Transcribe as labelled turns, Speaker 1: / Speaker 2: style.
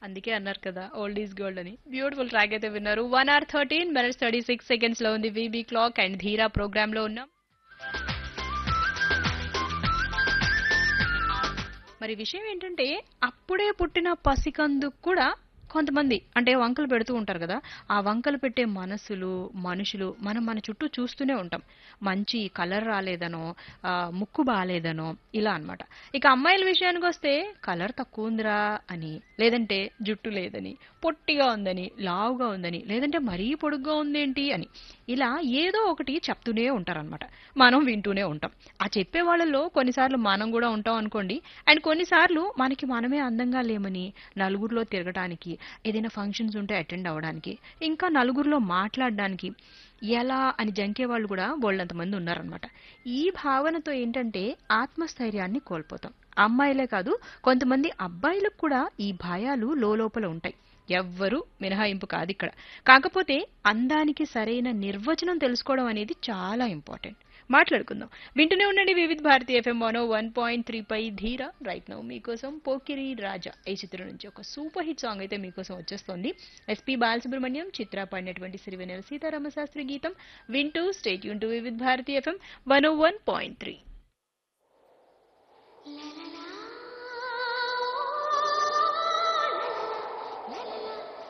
Speaker 1: అందుకే అన్నారు కదా ఓల్డ్ ఈజ్ గోల్డ్ అని బ్యూటిఫుల్ ట్రాక్ అయితే విన్నారు one hour thirteen minutes thirty six seconds లో ఉంది VB clock and Dheera program లో ఉన్నాం మరి విషయం ఏంటంటే అప్పుడే పుట్టిన పసికందుకు కూడా కొంతమంది అంటే వంకలు పెడుతూ ఉంటారు కదా ఆ వంకలు పెట్టే మనసులు మనుషులు మనం మన చుట్టూ చూస్తూనే ఉంటాం మంచి కలర్ రాలేదనో ఆ, ముక్కు బాగాలేదనో ఇలా అన్నమాట ఇక అమ్మాయిల విషయానికి వస్తే కలర్ తక్కువ ఉందిరా అని లేదంటే జుట్టు లేదని పొట్టిగా ఉందని లావుగా ఉందని లేదంటే మరీ పొడుగ్గా ఉందేంటి అని ఇలా ఏదో ఒకటి చెప్తూనే ఉంటారనమాట మనం వింటూనే ఉంటాం ఆ చెప్పే వాళ్ళలో కొన్నిసార్లు మనం కూడా ఉంటాం అనుకోండి అండ్ కొన్నిసార్లు మనకి మనమే అందంగా లేమని నలుగురిలో తిరగడానికి ఏదైనా ఫంక్షన్స్ ఉంటే అటెండ్ అవ్వడానికి ఇంకా నలుగురిలో మాట్లాడడానికి ఎలా అని జంకే వాళ్ళు కూడా బోళ్ళంత మంది ఉన్నారనమాట ఈ భావనతో ఏంటంటే ఆత్మస్థైర్యాన్ని కోల్పోతాం అమ్మాయిలే కాదు కొంతమంది అబ్బాయిలకు కూడా ఈ భయాలు లోపల ఉంటాయి ఎవ్వరూ మినహాయింపు కాదు ఇక్కడ కాకపోతే అందానికి సరైన నిర్వచనం తెలుసుకోవడం అనేది చాలా ఇంపార్టెంట్ మాట్లాడుకుందాం వింటూనే ఉండండి Vividh Bharati FM one one point three పై ధీర రైట్ నౌ మీకోసం పోకిరి రాజా ఈ చిత్రం నుంచి ఒక సూపర్ హిట్ సాంగ్ అయితే మీకోసం వచ్చేస్తుంది ఎస్పి బాలసుబ్రహ్మణ్యం చిత్ర పాడినటువంటి సిరివెనెల సీతారామ శాస్త్రి గీతం వింటూ స్టేట్ యూన్ to Vividh Bharati FM one one point three
Speaker 2: La